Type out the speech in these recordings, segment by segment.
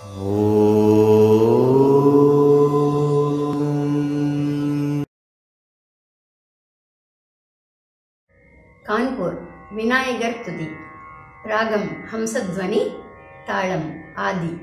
கான்பூர் விநாயகர் துதி ராகம் ஹம்சத்வனி தாளம் ஆதி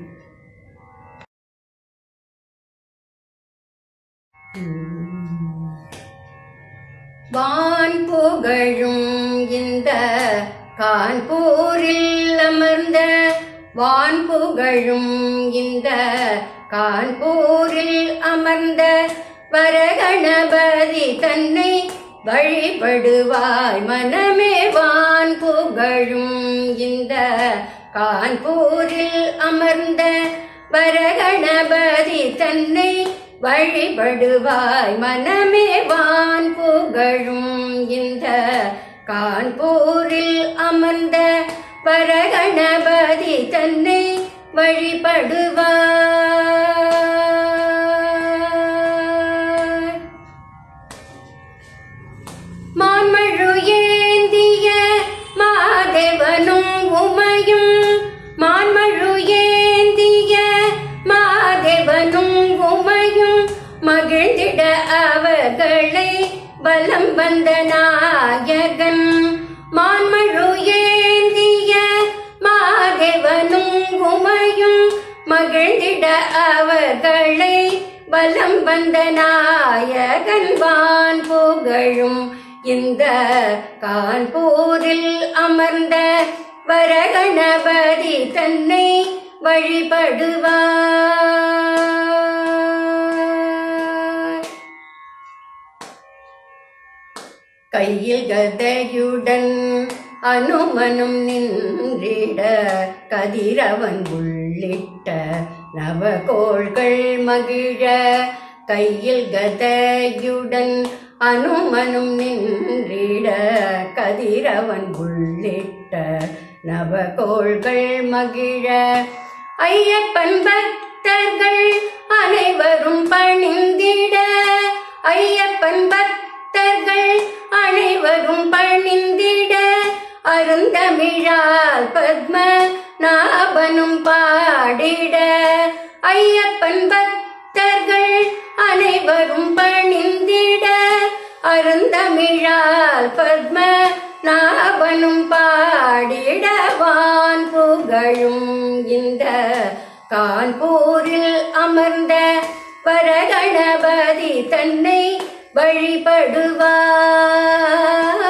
வான் புகழும் இந்த கான்பூரில் அமர்ந்த வான் புகழும் இந்த கான்பூரில் அமர்ந்த வரகணபதி தன்னை வழிபடுவாய் மனமே வான் புகழும் இந்த கான்பூரில் அமர்ந்த வரகணபதி தன்னை வழிபடுவாய் மனமே வான் புகழும் இந்த கான்பூரில் அமர்ந்த பரகணபதி தன்னை வழிபடுவாய் மான்மழு ஏந்திய மாதேவனும் உமையும் மான்மழு ஏந்திய மாதேவனும் உமையும் மகிழ்ந்திட அவர்களை பலம் வந்த நாயகன் மான்மழு ஏந்திய மாதேவனும் உமையும் மகிழ்ந்திட அவர்களை பலம் வந்த நாயகன் வான் புகழும் இந்த கான்பூரில் அமர்ந்த வரகணபதி தன்னை வழிபடுவார் கையில் கதையுடன் அனுமனும் நின்றிட கதிரவன் உள்ளிட்ட நவகோள்கள் மகிழ கையில் கதையுடன் அனுமனும் நின்றிட கதிரவன் உள்ளிட்ட நவகோள்கள் மகிழ ஐயப்பன் பக்தர்கள் அனைவரும் பணிந்திட ஐயப்பன் பக்தர்கள் அனைவரும் பணிந்திட அருந்தமிழால் பத்ம நாபனும் பாடிட ஐயப்பன் பக்தர்கள் அனைவரும் பணிந்திட அருந்தமிழால் பத்ம நாபனும் பாடிடவான் புகழும் இந்த கான்பூரில் அமர்ந்த பரகணபதி தன்னை வழிபடுவார்